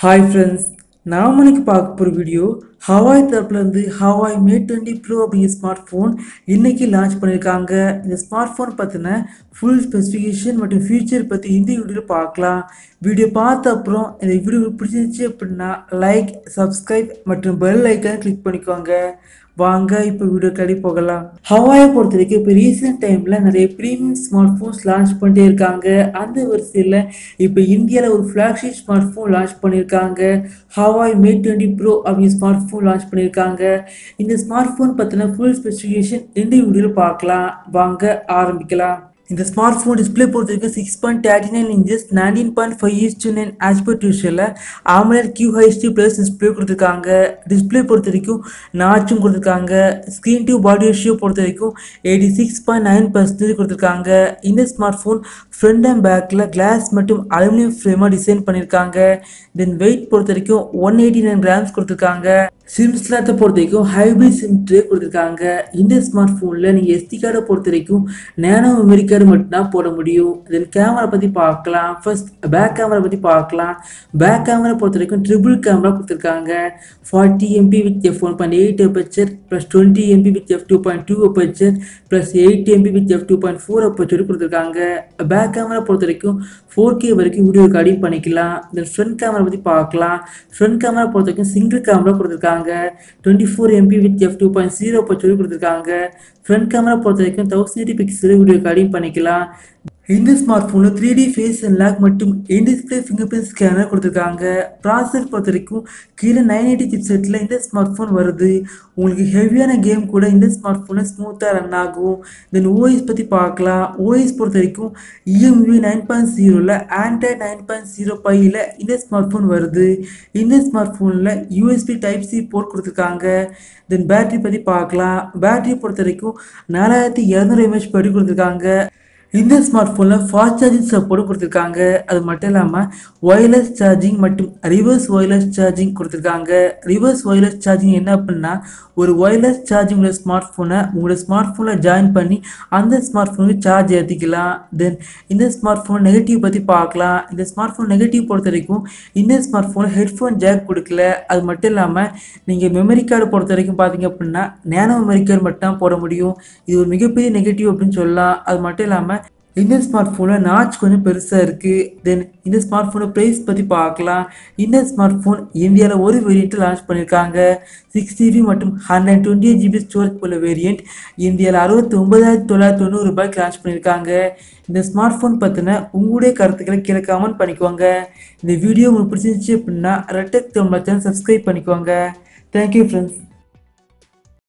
hi friends நாம் இன்னைக்கு பார்க்க போகிற வீடியோ ஹவாய் தரப்புலேருந்து ஹவாய் மே டுவெண்ட்டி ப்ரோ அப்படிங்கிற ஸ்மார்ட் ஃபோன் இன்னைக்கு லான்ச் பண்ணியிருக்காங்க இந்த ஸ்மார்ட் ஃபோன் பற்றின ஃபுல் ஸ்பெசிஃபிகேஷன் மற்றும் ஃபியூச்சர் பற்றி இந்த வீடியோவில் பார்க்கலாம் வீடியோ பார்த்த அப்புறம் இந்த வீடியோ பிடிச்சிருந்துச்சு அப்படின்னா லைக் சப்ஸ்கிரைப் மற்றும் பெல் ஐக்கான் கிளிக் பண்ணிக்கோங்க வாங்க இப்போ வீடியோ கடி போகலாம் ஹவாயை பொறுத்த வரைக்கும் இப்போ ரீசெண்ட் டைமில் நிறைய ப்ரீமியம் ஸ்மார்ட் ஃபோன்ஸ் லான்ச் பண்ணிட்டே இருக்காங்க அந்த வரிசையில் இப்போ இந்தியாவில் ஒரு ஃப்ளாக்ஷிப் ஸ்மார்ட் ஃபோன் லான்ச் பண்ணியிருக்காங்க ஹவாய் மே டுவெண்ட்டி ப்ரோ அப்படிங்கிற ஸ்மார்ட் ஃபோன் லான்ச் பண்ணியிருக்காங்க இந்த ஸ்மார்ட் ஃபோன் பற்றின ஃபுல் ஸ்பெசிஃபிகேஷன் இந்த வீடியோவில் பார்க்கலாம் வாங்க ஆரம்பிக்கலாம் இந்த ஸ்மார்ட் ஃபோன் டிஸ்பிளே பொறுத்த வரைக்கும் six point thirty nine inches nineteen point five is to nine aspect விஷயில் AMOLED Q HD plus display கொடுத்துருக்காங்க டிஸ்பிளே பொறுத்த வரைக்கும் நாச்சும் கொடுத்துருக்காங்க ஸ்க்ரீன் டியூ பாடி ரேஷியோ பொறுத்த வரைக்கும் eighty six point nine percentage கொடுத்துருக்காங்க இந்த ஸ்மார்ட் ஃபோன் ஃப்ரண்ட் அண்ட் பேக்கில் கிளாஸ் மற்றும் அலுமினியம் ஃப்ரேமாக டிசைன் பண்ணியிருக்காங்க தென் வெயிட் பொறுத்த வரைக்கும் ஒன் எயிட்டி நைன் கிராம்ஸ் கொடுத்துருக்காங்க சிம் ஸ்லாத்தை பொறுத்த வரைக்கும் ஹைப்ரிட் சிம் ட்ரே கொடுத்துருக்காங்க இந்த ஸ்மார்ட் ஃபோனில் நீங்கள் எஸ்டி கார்டை பொறுத்த வரைக்கும் நேனோ மெமரி கார்டு மட்டும்தான் போட முடியும் தென் கேமரா பற்றி பார்க்கலாம் ஃபர்ஸ்ட் பேக் கேமரா பற்றி பார்க்கலாம் பேக் கேமரா பொறுத்த வரைக்கும் ட்ரிபிள் கேமரா கொடுத்துருக்காங்க forty MP with F one point eight aperture plus twenty MP with F two point two aperture plus eight MP with F two point four aperture கொடுத்துருக்காங்க back camera பொறுத்த வரைக்கும் four K வரைக்கும் video recording பண்ணிக்கலாம் then front camera பற்றி பார்க்கலாம் front camera பொறுத்த வரைக்கும் single camera கொடுத்துருக்காங்க twenty four MP with F two point zero சொல்லி கொடுத்துருக்காங்க ஃப்ரண்ட் கேமரா பொறுத்த வரைக்கும் thousand eighty pixel video recording பண்ணிக்கலாம் இந்த ஸ்மார்ட் ஃபோனில் த்ரீ டி ஃபேஸ் அன்லாக் மற்றும் in display fingerprint scanner கொடுத்துருக்காங்க ப்ராசஸர் பொறுத்த வரைக்கும் கீழே நைன் எயிட்டி சிப் செட்டில் இந்த ஸ்மார்ட் ஃபோன் வருது உங்களுக்கு ஹெவியான கேம் கூட இந்த ஸ்மார்ட் ஃபோனில் ஸ்மூத்தாக ரன் ஆகும் தென் ஓஎஸ் பற்றி பார்க்கலாம் ஓஎஸ் பொறுத்த வரைக்கும் இஎம்வி நைன் பாயிண்ட் ஜீரோவில் ஆண்ட்ராய்ட் நைன் பாயிண்ட் ஜீரோ பையில் இந்த ஸ்மார்ட் ஃபோன் வருது இந்த ஸ்மார்ட் ஃபோனில் யூஎஸ்பி டைப் சி போர்ட் கொடுத்துருக்காங்க தென் பேட்டரி பற்றி பார்க்கலாம் பேட்டரி பொறுத்த வரைக்கும் நாலாயிரத்தி இரநூறு எம்ஏஹெச் படி கொடுத்துருக்காங்க இந்த ஸ்மார்ட் ஃபோனில் ஃபாஸ்ட் சார்ஜிங் சப்போர்ட் கொடுத்துருக்காங்க அது மட்டும் இல்லாமல் ஒயர்லெஸ் சார்ஜிங் மற்றும் ரிவர்ஸ் ஒயர்லெஸ் சார்ஜிங் கொடுத்துருக்காங்க ரிவர்ஸ் ஒயர்லெஸ் சார்ஜிங் என்ன அப்படின்னா ஒரு ஒயர்லெஸ் சார்ஜிங் உள்ள ஸ்மார்ட் ஃபோனை உங்களோட ஸ்மார்ட் ஃபோனில் ஜாயின் பண்ணி அந்த ஸ்மார்ட் ஃபோனுக்கு சார்ஜ் ஏற்றிக்கலாம் தென் இந்த ஸ்மார்ட் ஃபோன் நெகட்டிவ் பற்றி பார்க்கலாம் இந்த ஸ்மார்ட் ஃபோன் நெகட்டிவ் பொறுத்த வரைக்கும் இந்த ஸ்மார்ட் ஃபோனில் ஹெட்ஃபோன் ஜாக் கொடுக்கல அது மட்டும் இல்லாமல் நீங்கள் மெமரி கார்டு பொறுத்த வரைக்கும் பார்த்தீங்க அப்படின்னா நேனோ மெமரி கார்டு மட்டும் தான் போட முடியும் இது ஒரு மிகப்பெரிய நெகட்டிவ் அப்படின்னு சொல்லலாம் அது மட்டும் இல்லாமல் இந்த ஸ்மார்ட் ஃபோனில் நாச் கொஞ்சம் பெருசாக இருக்குது தென் இந்த ஸ்மார்ட் ஃபோனோட ப்ரைஸ் பற்றி பார்க்கலாம் இந்த ஸ்மார்ட் ஃபோன் இந்தியாவில் ஒரு வேரியண்ட்டு லான்ச் பண்ணியிருக்காங்க சிக்ஸ் ஜிபி மற்றும் hundred twenty eight GB storage உள்ள வேரியண்ட் இந்தியாவில் அறுபத்தி ஒன்பதாயிரத்தி தொள்ளாயிரத்தி தொண்ணூறு ரூபாய்க்கு லான்ச் பண்ணியிருக்காங்க இந்த ஸ்மார்ட் ஃபோன் பற்றின உங்களுடைய கருத்துக்களை கீழே கமெண்ட் பண்ணிக்கோங்க இந்த வீடியோ உங்களுக்கு பிடிச்சிருந்துச்சு அப்படின்னா ரெட்டக் தமிழ் சேனல் சப்ஸ்கிரைப் பண்ணிக்கோங்க தேங்க்யூ ஃப்ரெண்ட்ஸ்